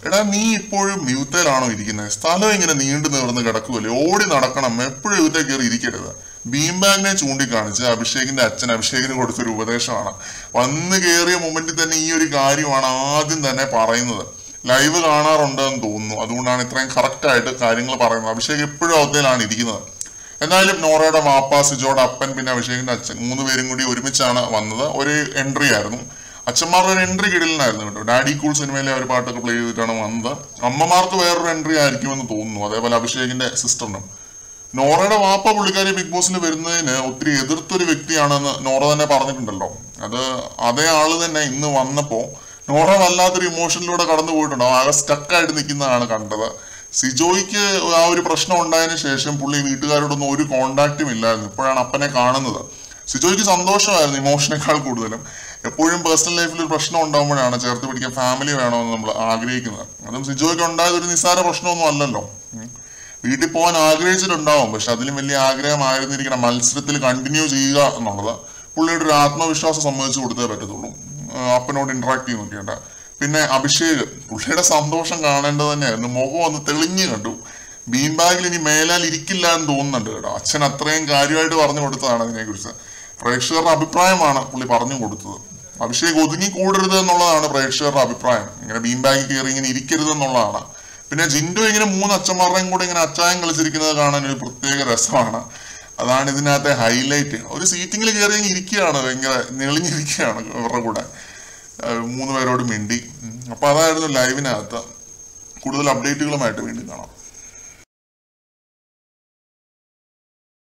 എടാ നീ ഇപ്പോഴും മ്യൂത്തയിലാണോ ഇരിക്കുന്നത് സ്ഥലം ഇങ്ങനെ നീണ്ടു നിവർന്ന് കിടക്കുമല്ലേ ഓടി നടക്കണം എപ്പോഴും യുദ്ധ കയറി ഇരിക്കരുത് ബീം ബാഗിനെ ചൂണ്ടിക്കാണിച്ച് അഭിഷേകിന്റെ അച്ഛൻ അഭിഷേകിന് കൊടുത്തൊരു ഉപദേശമാണ് വന്ന് കയറിയ മൊമെന്റിൽ തന്നെ ഈ ഒരു കാര്യമാണ് ആദ്യം തന്നെ പറയുന്നത് ലൈവ് കാണാറുണ്ട് എന്ന് തോന്നുന്നു അതുകൊണ്ടാണ് ഇത്രയും കറക്റ്റ് ആയിട്ട് കാര്യങ്ങൾ പറയുന്നത് അഭിഷേക് എപ്പോഴും അവസ്ഥയിലാണ് ഇരിക്കുന്നത് എന്നാലും നോറയുടെ വാപ്പ സിജോയുടെ അപ്പൻ പിന്നെ അഭിഷേകിന്റെ അച്ഛൻ മൂന്ന് പേരും കൂടി ഒരുമിച്ചാണ് വന്നത് ഒരു എൻട്രി ആയിരുന്നു അച്ഛന്മാരുടെ ഒരു എൻട്രി കിടലിനായിരുന്നു കേട്ടോ ഡാഡി കൂൾ സിനിമയിലെ ഒരു പാട്ടൊക്കെ പ്ലേ ചെയ്തിട്ടാണ് വന്നത് അമ്മമാർക്ക് വേറൊരു എൻട്രി ആയിരിക്കുമെന്ന് തോന്നുന്നു അതേപോലെ അഭിഷേകിന്റെ സിസ്റ്ററിനും നോറയുടെ വാപ്പ പുള്ളിക്കാരി ബിഗ് ബോസിൽ വരുന്നതിന് ഒത്തിരി എതിർത്തൊരു വ്യക്തിയാണെന്ന് നോറ തന്നെ പറഞ്ഞിട്ടുണ്ടല്ലോ അത് അതേ ആള് തന്നെ ഇന്ന് വന്നപ്പോ നോറ വല്ലാത്തൊരു ഇമോഷനിലൂടെ കടന്നു പോയിട്ടുണ്ടോ ആകെ സ്റ്റക്കായിട്ട് നിൽക്കുന്നതാണ് കണ്ടത് സിജോയ്ക്ക് ആ ഒരു പ്രശ്നം ഉണ്ടായതിനു ശേഷം പുള്ളി വീട്ടുകാരോടൊന്നും ഒരു കോണ്ടാക്റ്റും ഇല്ലായിരുന്നു ഇപ്പോഴാണ് അപ്പനെ കാണുന്നത് സിജോയ്ക്ക് സന്തോഷമായിരുന്നു ഇമോഷനേക്കാൾ കൂടുതലും എപ്പോഴും പേഴ്സണൽ ലൈഫിൽ ഒരു പ്രശ്നം ഉണ്ടാകുമ്പോഴാണ് ചേർത്ത് പിടിക്കാൻ ഫാമിലി വേണമെന്ന് നമ്മൾ ആഗ്രഹിക്കുന്നത് അതും സിജോയ്ക്ക് ഉണ്ടായത് ഒരു നിസ്സാര പ്രശ്നമൊന്നും അല്ലല്ലോ ഉം. വീട്ടിൽ പോകാൻ ആഗ്രഹിച്ചിട്ടുണ്ടാവും പക്ഷെ അതിലും വലിയ ആഗ്രഹമായിരുന്നിരിക്കണം മത്സരത്തിൽ കണ്ടിന്യൂ ചെയ്യുക എന്നുള്ളത് പുള്ളിയുടെ ഒരു ആത്മവിശ്വാസം സമ്മതിച്ചു കൊടുത്തേ പറ്റത്തുള്ളൂ ആ, അപ്പനോട് ഇന്ററാക്ട് ചെയ്ത് നോക്കിയിട്ട് പിന്നെ അഭിഷേക് പുള്ളിയുടെ സന്തോഷം കാണേണ്ടത് തന്നെയായിരുന്നു മുഖം ഒന്ന് തെളിഞ്ഞു കണ്ടു ബീം ബാഗിൽ ഇനി മേലാൽ ഇരിക്കില്ല എന്ന് തോന്നുന്നുണ്ട് കേട്ടോ അച്ഛൻ അത്രയും കാര്യമായിട്ട് പറഞ്ഞു കൊടുത്തതാണ് അതിനെക്കുറിച്ച് പ്രേക്ഷകരുടെ അഭിപ്രായമാണ് പുള്ളി പറഞ്ഞു കൊടുത്തത് അഭിഷേക് ഒതുങ്ങി കൂടരുത് എന്നുള്ളതാണ് പ്രേക്ഷകരുടെ അഭിപ്രായം ഇങ്ങനെ ബീം ബാഗിൽ കയറി ഇങ്ങനെ ഇരിക്കരുത് എന്നുള്ളതാണ് പിന്നെ ജിൻഡു ഇങ്ങനെ മൂന്ന് അച്ഛന്മാരുടെയും കൂടെ ഇങ്ങനെ അച്ചായം കളിച്ചിരിക്കുന്നത് കാണാൻ ഒരു പ്രത്യേക രസമാണ് അതാണ് ഇതിനകത്തെ ഹൈലൈറ്റ് ഒരു സീറ്റിംഗിൽ കയറി അങ്ങ് ഇരിക്കുകയാണ് ഭയങ്കര നെളിഞ്ഞിരിക്കുകയാണ് ഇവരുടെ കൂടെ ഏഹ് മൂന്ന് പേരോട് മിണ്ടി ഉം. അപ്പൊ അതായിരുന്നു ലൈവിനകത്ത് കൂടുതൽ അപ്ഡേറ്റുകളുമായിട്ട് വീണ്ടും കാണാം